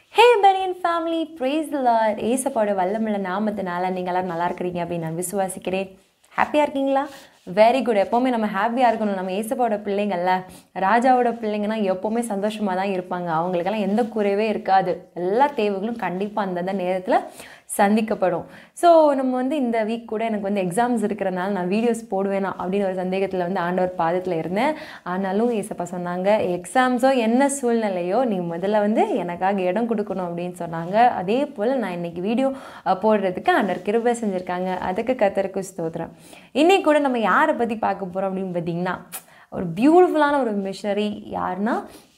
ஹே பெரியன் family praise lord ஏசப்பாவோட வல்லமுள்ள நாமத்தினால நீங்கள் எல்லாரும் நல்லா இருக்கிறீங்க அப்படின்னு நான் விசுவாசிக்கிறேன் ஹாப்பியாக இருக்கீங்களா வெரி குட் எப்போவுமே நம்ம ஹாப்பியாக இருக்கணும் நம்ம ஏசப்பாவோட பிள்ளைங்கள்ல ராஜாவோட பிள்ளைங்கன்னா எப்போவுமே சந்தோஷமாக தான் இருப்பாங்க அவங்களுக்கெல்லாம் எந்த குறைவே இருக்காது எல்லா தேவைகளும் கண்டிப்பாக அந்தந்த நேரத்தில் சந்திக்கப்படும் ஸோ நம்ம வந்து இந்த வீக் கூட எனக்கு வந்து எக்ஸாம்ஸ் இருக்கிறனால நான் வீடியோஸ் போடுவேனா அப்படின்னு ஒரு சந்தேகத்தில் வந்து ஆண்டவர் பாதத்தில் இருந்தேன் ஆனாலும் ஏசப்பா சொன்னாங்க எக்ஸாம்ஸோ என்ன சூழ்நிலையோ நீ முதல்ல வந்து எனக்காக இடம் கொடுக்கணும் அப்படின்னு சொன்னாங்க அதே போல் நான் இன்னைக்கு வீடியோ போடுறதுக்கு ஆண்டவர் கிருபை செஞ்சுருக்காங்க அதுக்கு கத்தருக்கு ஸ்தோத்திரம் இன்னைக்கு கூட நம்ம யாரை பற்றி பார்க்க போகிறோம் அப்படின்னு பார்த்தீங்கன்னா ஒரு பியூட்டிஃபுல்லான ஒரு மிஷனரி யாருன்னா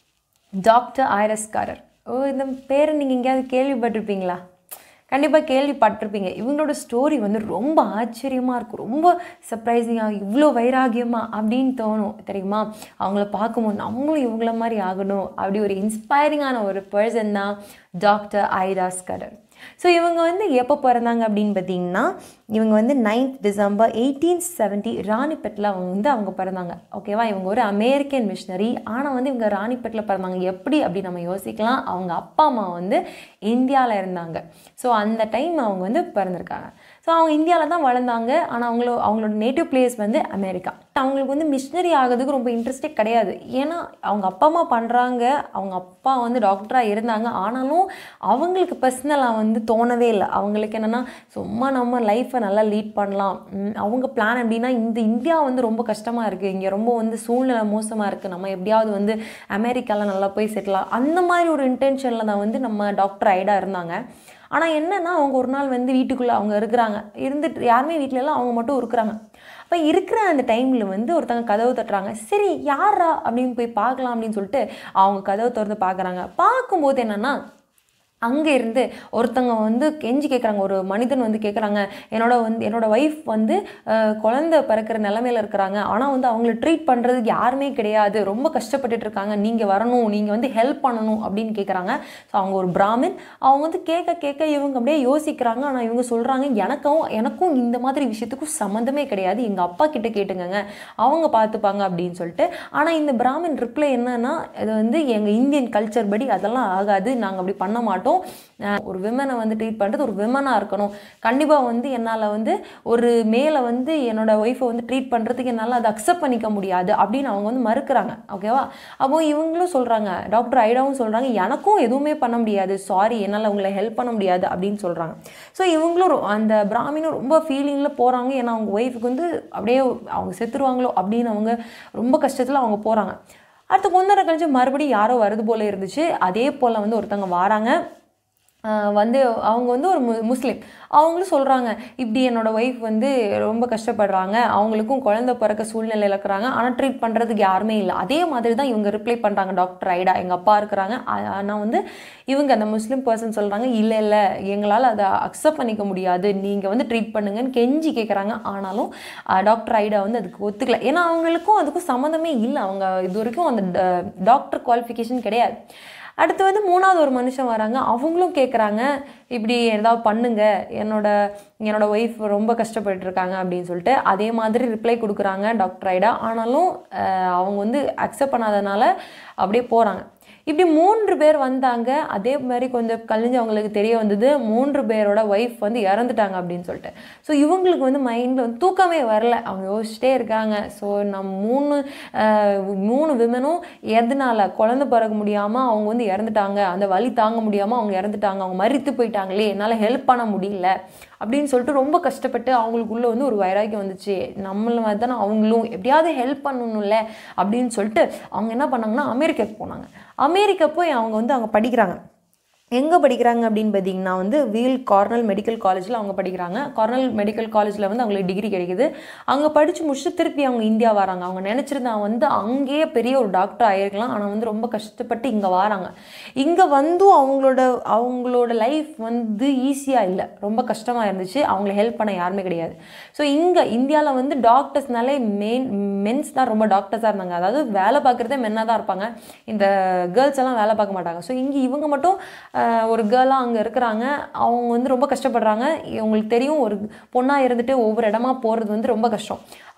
டாக்டர் ஐரஸ்காரர் ஓ இந்த பேரை நீங்கள் எங்கேயாவது கேள்விப்பட்டிருப்பீங்களா கண்டிப்பாக கேள்விப்பட்டிருப்பீங்க இவங்களோட ஸ்டோரி வந்து ரொம்ப ஆச்சரியமாக இருக்கும் ரொம்ப சர்ப்ரைசிங்காக இவ்வளோ வைராகியமா அப்படின்னு தோணும் தெரியுமா அவங்கள பார்க்கும்போது நம்மளும் இவங்கள மாதிரி ஆகணும் அப்படி ஒரு இன்ஸ்பைரிங்கான ஒரு பர்சன் தான் டாக்டர் ஐராஸ்கரர் ஸோ இவங்க வந்து எப்போ பிறந்தாங்க அப்படின்னு பார்த்தீங்கன்னா இவங்க வந்து நைன்த் டிசம்பர் எயிட்டீன் செவன்ட்டி ராணிப்பேட்டில் அவங்க வந்து அவங்க பிறந்தாங்க ஓகேவா இவங்க ஒரு அமெரிக்கன் மிஷினரி ஆனால் வந்து இவங்க ராணிப்பேட்டில் பிறந்தாங்க எப்படி அப்படி நம்ம யோசிக்கலாம் அவங்க அப்பா அம்மா வந்து இந்தியாவில் இருந்தாங்க ஸோ அந்த டைம் அவங்க வந்து பிறந்திருக்காங்க ஸோ அவங்க இந்தியாவில் தான் வளர்ந்தாங்க ஆனால் அவங்களோ அவங்களோட நேட்டிவ் பிளேஸ் வந்து அமெரிக்கா அவங்களுக்கு வந்து மிஷினரி ஆகிறதுக்கு ரொம்ப இன்ட்ரெஸ்டே கிடையாது ஏன்னா அவங்க அப்பா அம்மா பண்ணுறாங்க அவங்க அப்பா வந்து டாக்டராக இருந்தாங்க ஆனாலும் அவங்களுக்கு பர்சனலாக வந்து தோணவே இல்லை அவங்களுக்கு என்னென்னா சும்மா நம்ம லைஃப்பை நல்லா லீட் பண்ணலாம் உம், அவங்க பிளான் எப்படின்னா இந்த இந்தியா வந்து ரொம்ப கஷ்டமாக இருக்குது இங்கே ரொம்ப வந்து சூழ்நிலை மோசமாக இருக்குது நம்ம எப்படியாவது வந்து அமெரிக்காவில் நல்லா போய் செட்டிலாம் அந்த மாதிரி ஒரு இன்டென்ஷனில் தான் வந்து நம்ம டாக்டர் ஐடா இருந்தாங்க ஆனால் என்னன்னா அவங்க ஒரு நாள் வந்து வீட்டுக்குள்ளே அவங்க இருக்கிறாங்க இருந்துட்டு யாருமே வீட்ல எல்லாம் அவங்க மட்டும் இருக்கிறாங்க அப்போ இருக்கிற அந்த டைமில் வந்து ஒருத்தங்க கதவு தட்டுறாங்க சரி யாரா அப்படின்னு போய் பார்க்கலாம் அப்படின்னு சொல்லிட்டு அவங்க கதவு திறந்து பார்க்குறாங்க பார்க்கும்போது என்னன்னா அங்கே இருந்து ஒருத்தங்க வந்து கெஞ்சி கேட்குறாங்க ஒரு மனிதன் வந்து கேட்குறாங்க என்னோட வந்து என்னோட ஒய்ஃப் வந்து அஹ், குழந்தை பிறக்கிற நிலமையில இருக்கிறாங்க ஆனால் வந்து அவங்கள ட்ரீட் பண்ணுறதுக்கு யாருமே கிடையாது ரொம்ப கஷ்டப்பட்டுட்டு இருக்காங்க நீங்கள் வரணும் நீங்கள் வந்து ஹெல்ப் பண்ணணும் அப்படின்னு கேட்குறாங்க ஸோ அவங்க ஒரு பிராமின் அவங்க வந்து கேட்க கேட்க இவங்க அப்படியே யோசிக்கிறாங்க ஆனால் இவங்க சொல்கிறாங்க எனக்கும் எனக்கும் இந்த மாதிரி விஷயத்துக்கும் சம்மந்தமே கிடையாது எங்கள் அப்பா கிட்ட கேட்டுங்கங்க அவங்க பார்த்துப்பாங்க அப்படின்னு சொல்லிட்டு ஆனால் இந்த பிராமின் ரிப்ளை என்னன்னா இது வந்து எங்கள் இந்தியன் கல்ச்சர் படி அதெல்லாம் ஆகாது நாங்கள் அப்படி பண்ண மாட்டோம் அஹ் ஒரு விமனை வந்து ட்ரீட் பண்ணுறது ஒரு விமனாக இருக்கணும் கண்டிப்பாக வந்து என்னால் வந்து ஒரு மேலே வந்து என்னோட ஒய்ஃபை வந்து ட்ரீட் பண்ணுறதுக்கு என்னால் அதை அக்செப்ட் பண்ணிக்க முடியாது அப்படின்னு அவங்க வந்து மறுக்கிறாங்க ஓகேவா அப்போ இவங்களும் சொல்கிறாங்க டாக்டர் ஐடாவும் சொல்கிறாங்க எனக்கும் எதுவுமே பண்ண முடியாது சாரி என்னால் உங்களை ஹெல்ப் பண்ண முடியாது அப்படின்னு சொல்கிறாங்க ஸோ இவங்களும் ரொ- அந்த பிராமினும் ரொம்ப ஃபீலிங்கில் போகிறாங்க ஏன்னா அவங்க ஒய்ஃபுக்கு வந்து அப்படியே அவங்க செத்துருவாங்களோ அப்படின்னு அவங்க ரொம்ப கஷ்டத்தில் அவங்க போகிறாங்க அடுத்து கொஞ்ச நேரம் கழிச்சு மறுபடியும் யாரோ வருது போல இருந்துச்சு அதே போல் வந்து ஒருத்தவங்க வராங்க ஆஹ் வந்து அவங்க வந்து ஒரு மு முஸ்லீம் அவங்களும் சொல்கிறாங்க இப்படி என்னோட ஒய்ஃப் வந்து ரொம்ப கஷ்டப்படுறாங்க அவங்களுக்கும் குழந்தை பிறக்க சூழ்நிலையில் இருக்கிறாங்க ஆனால் ட்ரீட் பண்ணுறதுக்கு யாருமே இல்லை அதே மாதிரி தான் இவங்க ரிப்ளை பண்ணுறாங்க டாக்டர் ஐடா எங்கள் அப்பா இருக்கிறாங்க ஆனால் வந்து இவங்க அந்த முஸ்லீம் பர்சன் சொல்கிறாங்க இல்லை இல்லை எங்களால் அதை அக்செப்ட் பண்ணிக்க முடியாது நீங்கள் வந்து ட்ரீட் பண்ணுங்கன்னு கெஞ்சி கேட்குறாங்க ஆனாலும் டாக்டர் ஐடா வந்து அதுக்கு ஒத்துக்கல ஏன்னா அவங்களுக்கும் அதுக்கும் சம்மந்தமே இல்லை அவங்க இது வரைக்கும் அந்த டாக்டர் குவாலிஃபிகேஷன் கிடையாது அடுத்து வந்து மூணாவது ஒரு மனுஷன் வராங்க அவங்களும் கேட்குறாங்க இப்படி ஏதாவது பண்ணுங்க என்னோட என்னோட ஒய்ஃப் ரொம்ப கஷ்டப்பட்டு இருக்காங்க அப்படின்னு சொல்லிட்டு அதே மாதிரி ரிப்ளை கொடுக்குறாங்க டாக்டர் ஐடா ஆனாலும் அஹ், அவங்க வந்து அக்செப்ட் பண்ணாதனால அப்படியே போகிறாங்க இப்படி மூன்று பேர் வந்தாங்க அதே மாதிரி கொஞ்சம் கழிஞ்சு அவங்களுக்கு தெரிய வந்தது மூன்று பேரோட ஒய்ஃப் வந்து இறந்துட்டாங்க அப்படின்னு சொல்லிட்டு ஸோ இவங்களுக்கு வந்து மைண்டில் வந்து தூக்கமே வரல அவங்க யோசிச்சிட்டே இருக்காங்க ஸோ நம்ம மூணு அஹ், மூணு விமனும் எதனால குழந்தை பிறக்க முடியாமல் அவங்க வந்து இறந்துட்டாங்க அந்த வலி தாங்க முடியாமல் அவங்க இறந்துட்டாங்க அவங்க மறித்து போயிட்டாங்களே என்னால் ஹெல்ப் பண்ண முடியல அப்படின்னு சொல்லிட்டு ரொம்ப கஷ்டப்பட்டு அவங்களுக்குள்ள வந்து ஒரு வைராக்கியம் வந்துச்சு நம்மள மாதிரி தானே அவங்களும் எப்படியாவது ஹெல்ப் பண்ணணும்ல அப்படின்னு சொல்லிட்டு அவங்க என்ன பண்ணாங்கன்னா அமெரிக்காவுக்கு போனாங்க அமெரிக்கா போய் அவங்க வந்து அவங்க படிக்கிறாங்க எங்கே படிக்கிறாங்க அப்படின்னு பார்த்தீங்கன்னா வந்து வீல் கார்னல் மெடிக்கல் காலேஜில் அவங்க படிக்கிறாங்க கார்னல் மெடிக்கல் காலேஜில் வந்து அவங்களுக்கு டிகிரி கிடைக்குது அங்கே படித்து முடிச்சுட்டு திருப்பி அவங்க இந்தியா வராங்க அவங்க நினச்சிருந்தா வந்து அங்கேயே பெரிய ஒரு டாக்டர் ஆகிருக்கலாம் ஆனால் வந்து ரொம்ப கஷ்டப்பட்டு இங்கே வராங்க இங்கே வந்தும் அவங்களோட அவங்களோட லைஃப் வந்து ஈஸியாக இல்லை ரொம்ப கஷ்டமாக இருந்துச்சு அவங்கள ஹெல்ப் பண்ண யாருமே கிடையாது ஸோ இங்கே இந்தியாவில் வந்து டாக்டர்ஸ்னாலே மெயின் மென்ஸ் தான் ரொம்ப டாக்டர்ஸாக இருந்தாங்க அதாவது வேலை பார்க்குறதே மென்னாக தான் இருப்பாங்க இந்த கேர்ள்ஸ் எல்லாம் வேலை பார்க்க மாட்டாங்க ஸோ இங்கே இவங்க மட்டும் ஆஹ், ஒரு கேர்ளாக அங்கே இருக்கிறாங்க அவங்க வந்து ரொம்ப கஷ்டப்படுறாங்க உங்களுக்கு தெரியும் ஒரு பொண்ணாக இருந்துட்டு ஒவ்வொரு இடமா போகிறது வந்து ரொம்ப கஷ்டம்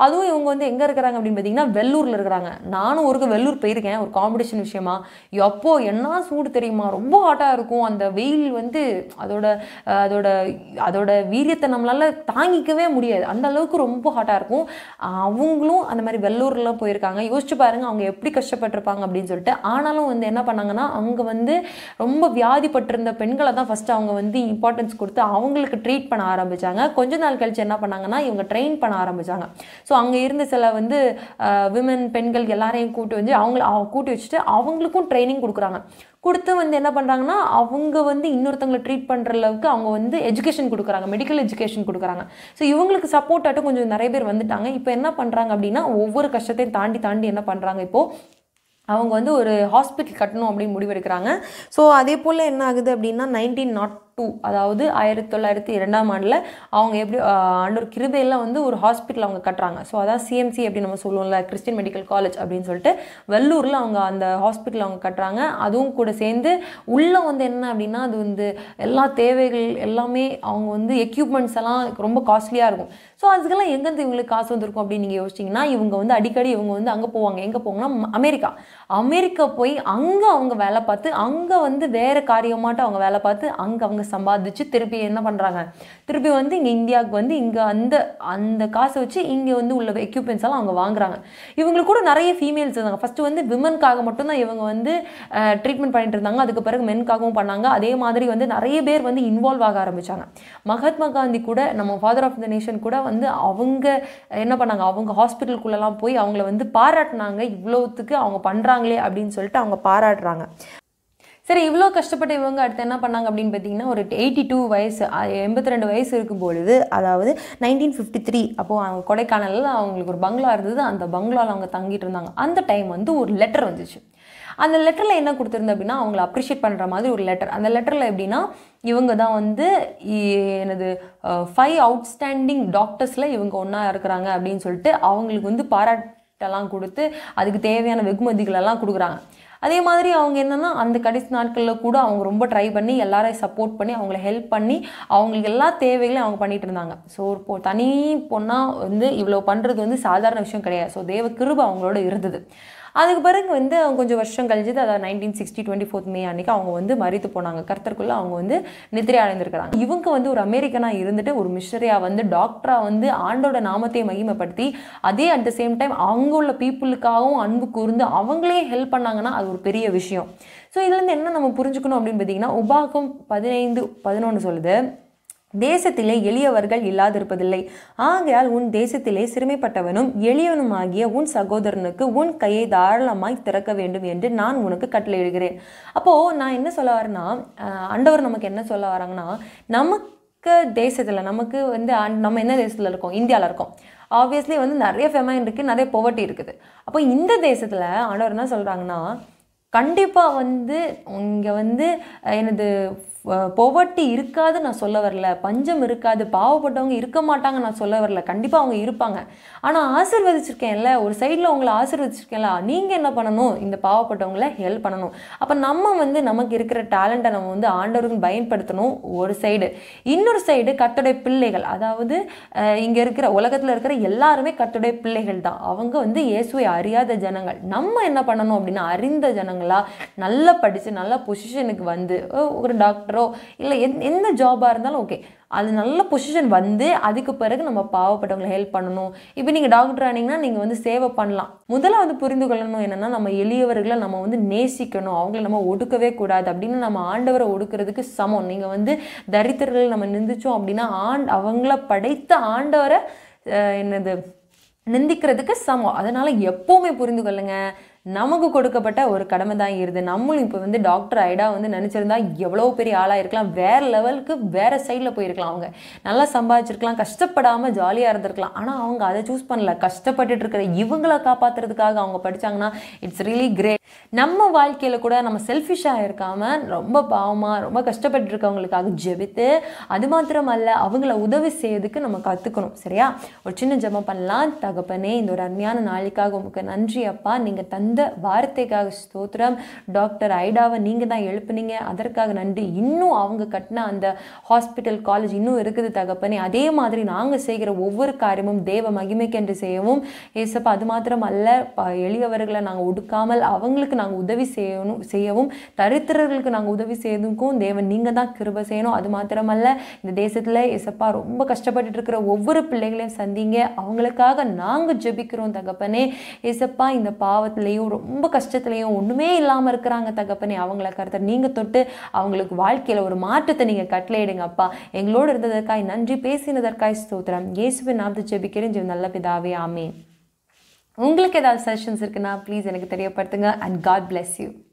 அதுவும் இவங்க வந்து எங்கே இருக்கிறாங்க அப்படின்னு பார்த்தீங்கன்னா வெள்ளூரில் இருக்கிறாங்க நானும் ஒருக்கு வெள்ளூர் போயிருக்கேன் ஒரு காம்படிஷன் விஷயமா எப்போ என்ன சூடு தெரியுமா ரொம்ப ஹாட்டாக இருக்கும் அந்த வெயில் வந்து அதோட அஹ், அதோட அதோட வீரியத்தை நம்மளால தாங்கிக்கவே முடியாது அந்த அளவுக்கு ரொம்ப ஹாட்டாக இருக்கும் அஹ், அவங்களும் அந்த மாதிரி வெள்ளூர்லாம் போயிருக்காங்க யோசிச்சு பாருங்க அவங்க எப்படி கஷ்டப்பட்டிருப்பாங்க அப்படின்னு சொல்லிட்டு ஆனாலும் வந்து என்ன பண்ணாங்கன்னா அங்கே வந்து ரொம்ப வியாதிப்பட்டிருந்த பெண்களை தான் ஃபஸ்ட்டு அவங்க வந்து இம்பார்ட்டன்ஸ் கொடுத்து அவங்களுக்கு ட்ரீட் பண்ண ஆரம்பிச்சாங்க கொஞ்ச நாள் கழிச்சு என்ன பண்ணாங்கன்னா இவங்க ட்ரெயின் பண்ண ஆரம்பிச்சாங்க ஸோ அங்கே இருந்த சில வந்து விமன் பெண்கள் எல்லாரையும் கூட்டி வந்து அவங்கள அவ- கூட்டி வச்சுட்டு அவங்களுக்கும் ட்ரைனிங் கொடுக்குறாங்க கொடுத்து வந்து என்ன பண்ணுறாங்கன்னா அவங்க வந்து இன்னொருத்தவங்களை ட்ரீட் பண்ணுற அளவுக்கு அவங்க வந்து எஜுகேஷன் கொடுக்குறாங்க மெடிக்கல் எஜுகேஷன் கொடுக்குறாங்க ஸோ இவங்களுக்கு சப்போர்ட் ஆட்டும் கொஞ்சம் நிறைய பேர் வந்துட்டாங்க இப்போ என்ன பண்ணுறாங்க அப்படின்னா ஒவ்வொரு கஷ்டத்தையும் தாண்டி தாண்டி என்ன பண்ணுறாங்க இப்போது அவங்க வந்து ஒரு ஹாஸ்பிட்டல் கட்டணும் அப்படின்னு முடிவெடுக்கிறாங்க ஸோ அதே போல் என்ன ஆகுது அப்படின்னா நைன்டீன் நாட் டூ அதாவது ஆயிரத்தி தொள்ளாயிரத்தி இரண்டாம் ஆண்டில் அவங்க எப்படி ஆண்டர் கிருபையில் வந்து ஒரு ஹாஸ்பிட்டல் அவங்க கட்டுறாங்க ஸோ அதான் சிஎம்சி அப்படின்னு நம்ம சொல்லுவோம்ல கிறிஸ்டியன் மெடிக்கல் காலேஜ் அப்படின்னு சொல்லிட்டு வெள்ளூரில் அவங்க அந்த ஹாஸ்பிட்டல் அவங்க கட்டுறாங்க அதுவும் கூட சேர்ந்து உள்ளே வந்து என்ன அப்படின்னா அது வந்து எல்லா தேவைகள் எல்லாமே அவங்க வந்து எக்யூப்மெண்ட்ஸ் எல்லாம் ரொம்ப காஸ்ட்லியாக இருக்கும் ஸோ அதுக்கெல்லாம் எங்கேருந்து இவங்களுக்கு காசு வந்திருக்கும் அப்படின்னு நீங்கள் யோசிச்சிங்கன்னா இவங்க வந்து அடிக்கடி இவங்க வந்து அங்கே போவாங்க எங்கே போவாங்கன்னா ம- அமெரிக்கா அமெரிக்கா போய் அங்கே அவங்க வேலை பார்த்து அங்கே வந்து வேறு காரியமாட்டம் அவங்க வேலை பார்த்து அங்கே அவங்க சம்பாதிச்சு திருப்பி என்ன பண்ணுறாங்க திருப்பி வந்து இங்கே இந்தியாவுக்கு வந்து இங்கே அந்த அந்த காசை வச்சு இங்கே வந்து உள்ள எக்யூப்மெண்ட்ஸ் எல்லாம் அவங்க வாங்குறாங்க இவங்களுக்கு கூட நிறைய ஃபீமேல்ஸ் இருந்தாங்க ஃபஸ்ட்டு வந்து விமனுக்காக மட்டும்தான் இவங்க வந்து ட்ரீட்மெண்ட் பண்ணிட்டு இருந்தாங்க அதுக்கு பிறகு மென்காகவும் பண்ணாங்க அதே மாதிரி வந்து நிறைய பேர் வந்து இன்வால்வ் ஆக ஆரம்பிச்சாங்க மகாத்மா காந்தி கூட நம்ம ஃபாதர் ஆஃப் த நேஷன் கூட வந்து அவங்க என்ன பண்ணாங்க அவங்க ஹாஸ்பிட்டலுக்குள்ளெல்லாம் போய் அவங்கள வந்து பாராட்டினாங்க இவ்வளோத்துக்கு அவங்க பண்ணுறாங்களே அப்படின்னு சொல்லிட்டு அவங்க பாராட்டுறாங்க சரி இவ்வளோ கஷ்டப்பட்டு இவங்க அடுத்து என்ன பண்ணாங்க அப்படின்னு பார்த்தீங்கன்னா ஒரு எயிட்டி டூ வயசு எண்பத்தி ரெண்டு வயசு இருக்கும் பொழுது அதாவது நைன்டீன் ஃபிஃப்டி த்ரீ அப்போது அவங்க கொடைக்கானலில் அவங்களுக்கு ஒரு பங்களா இருந்தது அந்த பங்களாவில் அவங்க தங்கிட்டு இருந்தாங்க அந்த டைம் வந்து ஒரு லெட்டர் வந்துச்சு அந்த லெட்டரில் என்ன கொடுத்துருந்தேன் அப்படின்னா அவங்கள அப்ரிஷியேட் பண்ணுற மாதிரி ஒரு லெட்டர் அந்த லெட்டரில் எப்படின்னா இவங்க தான் வந்து இ- எனது ஃபைவ் அவுட்ஸ்டாண்டிங் டாக்டர்ஸில் இவங்க ஒன்றா இருக்கிறாங்க அப்படின்னு சொல்லிட்டு அவங்களுக்கு வந்து பாராட்டெல்லாம் கொடுத்து அதுக்கு தேவையான வெகுமதிகள் எல்லாம் கொடுக்குறாங்க அதே மாதிரி அவங்க என்னன்னா அந்த கடைசி நாட்களில் கூட அவங்க ரொம்ப ட்ரை பண்ணி எல்லாரையும் சப்போர்ட் பண்ணி அவங்கள ஹெல்ப் பண்ணி அவங்களுக்கு எல்லா தேவைகளையும் அவங்க பண்ணிட்டு இருந்தாங்க ஸோ ஒரு பொ தனி பொண்ணாக வந்து இவ்வளோ பண்ணுறது வந்து சாதாரண விஷயம் கிடையாது ஸோ தேவ கிருபை அவங்களோட இருந்தது அதுக்கு பிறகு வந்து அவங்க கொஞ்சம் வருஷம் கழிஞ்சது அதாவது nineteen sixty twenty fourth May அன்னைக்கு அவங்க வந்து மறித்து போனாங்க கர்த்தருக்குள்ள அவங்க வந்து நித்திரை அடைந்திருக்கிறாங்க இவங்க வந்து ஒரு அமெரிக்கனாக இருந்துட்டு ஒரு மிஷனரியாக வந்து டாக்டராக வந்து ஆண்டோட நாமத்தை மகிமைப்படுத்தி அதே அட் த சேம் டைம் அவங்க உள்ள பீப்புளுக்காகவும் அன்பு கூர்ந்து அவங்களே ஹெல்ப் பண்ணாங்கன்னா அது ஒரு பெரிய விஷயம் ஸோ இதுலேருந்து என்ன நம்ம புரிஞ்சுக்கணும் அப்படின்னு பார்த்தீங்கன்னா உபாகம் பதினைந்து பதினொன்று சொல்லுது தேசத்திலே எளியவர்கள் இல்லாதிருப்பதில்லை ஆகையால் உன் தேசத்திலே சிறுமைப்பட்டவனும் எளியவனுமாகிய உன் சகோதரனுக்கு உன் கையை தாராளமாய் திறக்க வேண்டும் என்று நான் உனக்கு கட்டளையிடுகிறேன் அப்போது நான் என்ன சொல்ல வரேன்னா அஹ், ஆண்டவர் நமக்கு என்ன சொல்ல வராங்கன்னா நமக்கு தேசத்தில் நமக்கு வந்து ஆண்- நம்ம என்ன தேசத்தில் இருக்கோம் இந்தியாவில் இருக்கோம் ஆப்வியஸ்லி வந்து நிறைய ஃபெமைன் இருக்குது நிறைய poverty இருக்குது அப்போ இந்த தேசத்தில் ஆண்டவர் என்ன சொல்கிறாங்கன்னா கண்டிப்பாக வந்து இங்கே வந்து அஹ், எனது பொவர்ட்டி இருக்காது நான் சொல்ல வரல பஞ்சம் இருக்காது பாவப்பட்டவங்க இருக்க மாட்டாங்க நான் சொல்ல வரல கண்டிப்பாக அவங்க இருப்பாங்க ஆனால் ஆசீர்வதிச்சிருக்கேன்ல ஒரு சைடில் உங்களை ஆசீர்வதிச்சிருக்கேன்ல நீங்கள் என்ன பண்ணணும் இந்த பாவப்பட்டவங்கள ஹெல்ப் பண்ணணும் அப்போ நம்ம வந்து நமக்கு இருக்கிற டேலண்ட்டை நம்ம வந்து ஆண்டவருக்கு பயன்படுத்தணும் ஒரு சைடு இன்னொரு சைடு கர்த்தருடைய பிள்ளைகள் அதாவது இங்கே இருக்கிற உலகத்தில் இருக்கிற எல்லாருமே கர்த்தருடைய பிள்ளைகள் தான் அவங்க வந்து இயேசுவை அறியாத ஜனங்கள் நம்ம என்ன பண்ணணும் அப்படின்னா அறிந்த ஜனங்களா நல்லா படித்து நல்ல பொசிஷனுக்கு வந்து ஓ, ஒரு டாக்டரோ இல்லை எந் எந்த ஜாபாக இருந்தாலும் ஓகே அது நல்ல பொசிஷன் வந்து அதுக்கு பிறகு நம்ம பாவப்பட்டவங்களை ஹெல்ப் பண்ணணும் இப்போ நீங்கள் டாக்டர் ஆனீங்கன்னா நீங்கள் வந்து சேவை பண்ணலாம் முதலாவது புரிந்து கொள்ளணும் என்னென்னா நம்ம எளியவர்களை நம்ம வந்து நேசிக்கணும் அவங்கள நம்ம ஒடுக்கவே கூடாது அப்படின்னு நம்ம ஆண்டவரை ஒடுக்கிறதுக்கு சமம் நீங்கள் வந்து தரித்திரர்கள் நம்ம நிந்திச்சோம் அப்படின்னா ஆண் அவங்கள படைத்த ஆண்டவரை அஹ், என்னது நிந்திக்கிறதுக்கு சமம் அதனால் எப்போவுமே புரிந்து கொள்ளுங்க நமக்கு கொடுக்கப்பட்ட ஒரு கடமை தான் இருது நம்மளும் இப்போ வந்து டாக்டர் ஐடா வந்து நினச்சிருந்தா எவ்வளோ பெரிய ஆளாக இருக்கலாம் வேறு லெவலுக்கு வேறு சைடில் போயிருக்கலாம் அவங்க நல்லா சம்பாதிச்சிருக்கலாம் கஷ்டப்படாமல் ஜாலியாக இருந்திருக்கலாம் ஆனால் அவங்க அதை சூஸ் பண்ணல கஷ்டப்பட்டுட்டு இருக்கிற இவங்கள காப்பாற்றுறதுக்காக அவங்க படிச்சாங்கன்னா இட்ஸ் ரியலி கிரேட் நம்ம வாழ்க்கையில் கூட நம்ம செல்ஃபிஷாக இருக்காமல் ரொம்ப பாவமாக ரொம்ப கஷ்டப்பட்டு இருக்கவங்களுக்காக ஜெபித்து அது மாத்திரமல்ல அவங்கள உதவி செய்யறதுக்கு நம்ம கற்றுக்கணும் சரியா ஒரு சின்ன ஜெபம் பண்ணலாம் தகப்பனே இந்த ஒரு அருமையான நாளைக்காக உங்களுக்கு நன்றி அப்பா நீங்கள் தந்த அந்த வார்த்தைக்காக ஸ்தோத்திரம் டாக்டர் ஐடாவை நீங்கள் தான் எழுப்புனீங்க அதற்காக நன்றி இன்னும் அவங்க கட்டின அந்த ஹாஸ்பிட்டல் காலேஜ் இன்னும் இருக்குது தகப்பனே அதே மாதிரி நாங்கள் செய்கிற ஒவ்வொரு காரியமும் தேவ மகிமைக்கென்று செய்யவும் ஏசப்பா அது மாத்திரம் அல்ல ப- எளியவர்களை நாங்கள் ஒடுக்காமல் அவங்களுக்கு நாங்கள் உதவி செய்யணும் செய்யவும் தரித்திரர்களுக்கு நாங்கள் உதவி செய்யறதுக்கும் தேவன் நீங்கள் தான் கிருபை செய்யணும் அது மாத்திரமல்ல இந்த தேசத்தில் ஏசப்பா ரொம்ப கஷ்டப்பட்டுட்டு இருக்கிற ஒவ்வொரு பிள்ளைகளையும் சந்திங்க அவங்களுக்காக நாங்கள் ஜெபிக்கிறோம் தகப்பனே ஏசப்பா இந்த பாவத்திலையும் ரொம்ப கஷ்டத்துலையும் ஒன்றுமே இல்லாமல் இருக்கிறாங்க தகப்பனே அவங்கள கருத்தர் நீங்கள் தொட்டு அவங்களுக்கு வாழ்க்கையில் ஒரு மாற்றத்தை நீங்கள் கட்டளையிடுங்க அப்பா எங்களோடு இருந்ததற்காய் நன்றி பேசினதற்காய் ஸ்தோத்திரம் இயேசுவின் நாமத்தை ஜெபிக்கிறேன் ஜெபம் நல்ல பிதாவே ஆமென் உங்களுக்கு ஏதாவது சஜஷன்ஸ் இருக்குன்னா ப்ளீஸ் எனக்கு தெரியப்படுத்துங்க அண்ட் காட் bless யூ